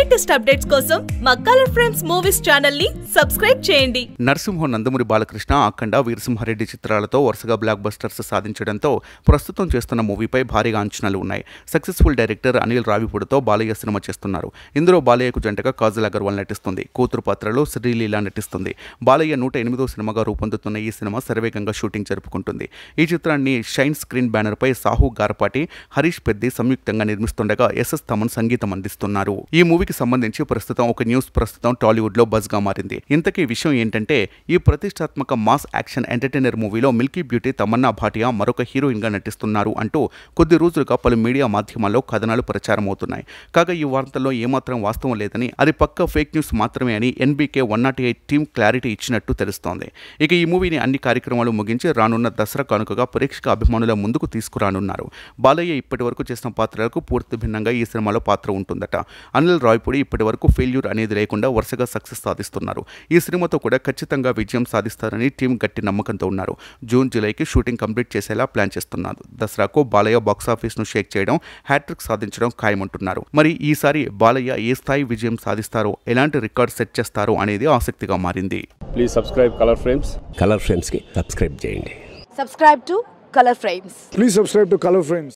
Latest updates కోసం మా colour frames movies channel ని సబ్స్క్రైబ్ చేయండి నరసింహం నందమూరి బాలకృష్ణ అఖండ వీరసింహారెడ్డి చిత్రాలతో వరుసగా బ్లాక్ బస్టర్స్ సాధించడంతో ప్రస్తుతం చేస్తున్న మూవీపై భారీగా అంచనాలు ఉన్నాయి సక్సెస్ఫుల్ డైరెక్టర్ అనిల్ రావిపూడితో బాలయ్య సినిమా చేస్తున్నారు ఇందులో బాలయ్యకు జంటగా కాజల్ అగర్వాల్ నటిస్తుంది కూతురు పాత్రలో శ్రీలీల నటిస్తుంది బాలయ్య నూట ఎనిమిదో సినిమాగా రూపొందుతున్న ఈ సినిమా శరవేగంగా షూటింగ్ జరుపుకుంటుంది ఈ చిత్రాన్ని షైన్ స్క్రీన్ బ్యానర్పై సాహు గారపాటి హరీష్ పెద్ది సంయుక్తంగా నిర్మిస్తుండగా ఎస్ఎస్ తమన్ సంగీతం అందిస్తున్నారు ఈ మూవీకి సంబంధించి ప్రస్తుతం ఒక న్యూస్ ప్రస్తుతం టాలీవుడ్ లో బజ్ గా మారింది ఇంతకీ విషయం ఏంటంటే ఈ ప్రతిష్టాత్మక మాస్ యాక్షన్ ఎంటర్టైనర్ మూవీలో మిల్కీ బ్యూటీ తమన్నా భాటియా మరొక హీరోయిన్ గా నటిస్తున్నారు అంటూ కొద్ది రోజులుగా పలు మీడియా మాధ్యమాల్లో కథనాలు ప్రచారం అవుతున్నాయి కాగా ఈ వార్తల్లో ఏమాత్రం వాస్తవం లేదని అది పక్క ఫేక్ న్యూస్ మాత్రమే అని NBK one naught eight team clarity ఇచ్చినట్టు తెలుస్తోంది ఇక ఈ మూవీని అన్ని కార్యక్రమాలు ముగించి రానున్న దసరా కానుకగా ప్రేక్షక అభిమానుల ముందుకు తీసుకురానున్నారు బాలయ్య ఇప్పటి వరకు చేసిన పాత్రలకు పూర్తి భిన్నంగా ఈ సినిమాలో పాత్ర ఉంటుందట అనిల్ రాయ్పూడి ఇప్పటి వరకు ఫెయిల్యూర్ అనేది లేకుండా వరుసగా సక్సెస్ సాధిస్తున్నారు ఈ సినిమాతో కూడా ఖచ్చితంగా విజయం సాధిస్తారని టీం గట్టి నమ్మకంతో ఉన్నారు జూన్ జూలైకి షూటింగ్ కంప్లీట్ చేసేలా ప్లాన్ చేస్తున్నారు దసరాకు బాలయ్య బాక్సాఫీస్ను షేక్ చేయడం హ్యాట్రిక్ సాధించడం ఖాయమంటున్నారు మరి ఈసారి బాలయ్య ఏ స్థాయి విజయం సాధిస్తారో ఎలాంటి రికార్డ్ సెట్ చేస్తారో అనేది ఆసక్తిగా మారింది please subscribe colour frames colour ఫ్రేమ్స్కి సబ్స్క్రైబ్ చేయండి subscribe to color frames Please subscribe to Color Frames.